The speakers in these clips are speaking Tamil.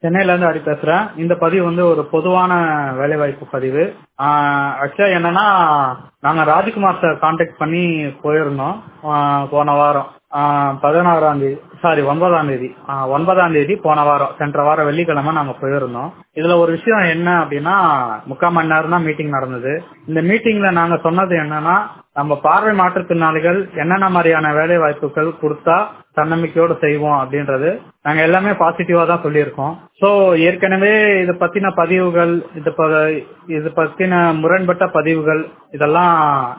சென்னையில இருந்து ஹரி பேசுறேன் இந்த பதிவு வந்து ஒரு பொதுவான வேலைவாய்ப்பு பதிவு ஆக்சுவலா என்னன்னா நாங்க ராஜ்குமார் சார் கான்டாக்ட் பண்ணி போயிருந்தோம் ஆஹ் போன வாரம் ஆஹ் பதினாறாம் தேதி சாரி ஒன்பதாம் தேதி ஆஹ் ஒன்பதாம் தேதி போன வாரம் சென்ற வாரம் வெள்ளிக்கிழமை நாங்க போயிருந்தோம் இதுல ஒரு விஷயம் என்ன அப்படின்னா முக்கால் மணி நேரம் தான் மீட்டிங் நடந்தது இந்த மீட்டிங்ல நாங்க சொன்னது என்னன்னா நம்ம பார்வை மாற்றுத்திறனாளிகள் என்னென்ன மாதிரியான வேலை வாய்ப்புகள் கொடுத்தா தன்னம்பிக்கையோடு செய்வோம் அப்படின்றது நாங்க எல்லாமே பாசிட்டிவா தான் சொல்லியிருக்கோம் சோ ஏற்கனவே இது பத்தின பதிவுகள் இது ப- இது பத்தின முரண்பட்ட பதிவுகள் இதெல்லாம்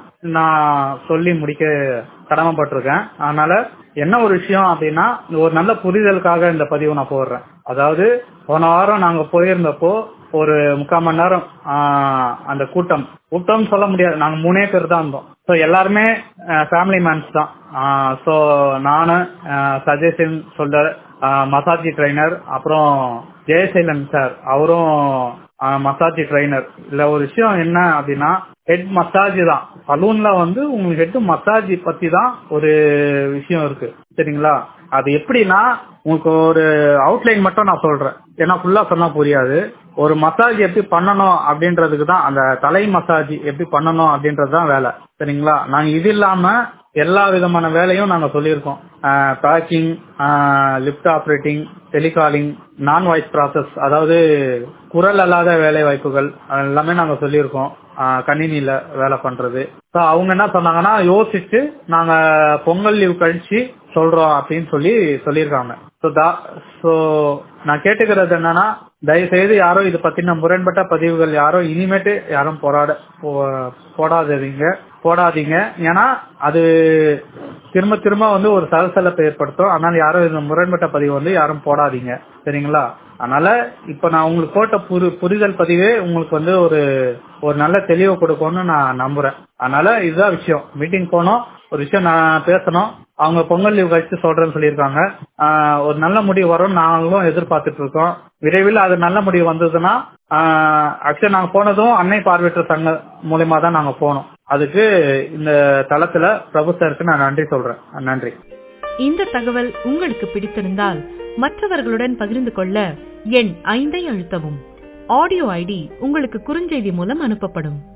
நான் சொல்லி முடிக்க கடமைப்பட்டிருக்கேன் அதனால என்ன ஒரு விஷயம் அப்படின்னா ஒரு நல்ல புரிதலுக்காக இந்த பதிவு நான் போடுறேன் அதாவது போன வாரம் நாங்க போயிருந்தப்போ ஒரு முக்கால் மணி நேரம் ஆஹ், அந்த கூட்டம் கூட்டம் சொல்ல முடியாது நாங்க மூணே பேர் தான் இருந்தோம் ஸோ எல்லாருமே ஃபேமிலி மேன்ஸ் தான் ஸோ நானு ஆஹ், சஜஷன் சொல்ற மசாஜி ட்ரைனர் அப்புறம் ஜெயசைலன் சார் அவரும் மசாஜ் ட்ரைனர் இல்ல ஒரு விஷயம் என்ன அப்படின்னா ஹெட் மசாஜ் தான் சலூன்ல வந்து உங்களுக்கு ஹெட் மசாஜ் பத்தி தான் ஒரு விஷயம் இருக்கு சரிங்களா அது எப்படின்னா உங்களுக்கு ஒரு அவுட்லைன் மட்டும் நான் சொல்றேன் ஏன்னா ஃபுல்லா சொன்னா புரியாது ஒரு மசாஜ் எப்படி பண்ணணும் அப்படின்றதுக்கு தான் அந்த தலை மசாஜ் எப்படி பண்ணணும் அப்படின்றது தான் வேலை சரிங்களா நாங்க இது இல்லாம எல்லா விதமான வேலையும் நாங்க சொல்லியிருக்கோம் packing lift operating telecalling non voice process அதாவது குரல் அல்லாத வேலை வாய்ப்புகள் அது எல்லாமே நாங்க சொல்லியிருக்கோம் ஆஹ் கணினியில வேலை பண்றது ஸோ அவங்க என்ன சொன்னாங்கன்னா யோசிச்சு நாங்க பொங்கல் லீவ் கழிச்சு சொல்றோம் அப்படின்னு சொல்லி சொல்லியிருக்காங்க ஸோ ஸோ நான் கேட்டுக்கிறது என்னன்னா தயவு செய்து யாரும் இது பத்தின முரண்பட்ட பதிவுகள் யாரும் இனிமேட்டு யாரும் போராட போ- போடாதீங்க போடாதீங்க ஏன்னா அது திரும்ப திரும்ப வந்து ஒரு சலசலப்பை ஏற்படுத்தும் அதனால யாரும் இந்த முரண்பட்ட பதிவு வந்து யாரும் போடாதீங்க சரிங்களா அதனால இப்ப நான் உங்களுக்கு போட்ட புரி புரிதல் பதிவே உங்களுக்கு வந்து ஒரு ஒரு நல்ல தெளிவு கொடுக்கும்னு நான் நம்புறேன் அதனால இதுதான் விஷயம் மீட்டிங் போனோம் ஒரு விஷயம் நான் பேசணும் அவங்க பொங்கல் லீவ் கழிச்சு சொல்றேன்னு சொல்லியிருக்காங்க ஆஹ் ஒரு நல்ல முடிவு வரும் நாங்களும் எதிர்பார்த்துட்டு இருக்கோம் விரைவில் அது நல்ல முடிவு வந்ததுன்னா ஆக்சுவலி நாங்க போனதும் அன்னை பார்வையற்ற சங்க மூலியமா தான் நாங்க போனோம் அதுக்கு இந்த தளத்துல பிரபு சாருக்கு நான் நன்றி சொல்றேன் நன்றி இந்த தகவல் உங்களுக்கு பிடித்திருந்தால் மற்றவர்களுடன் பகிர்ந்து கொள்ள எண் ஐந்தை அழுத்தவும் ஆடியோ ஐடி உங்களுக்கு குறுஞ்செய்தி மூலம் அனுப்பப்படும்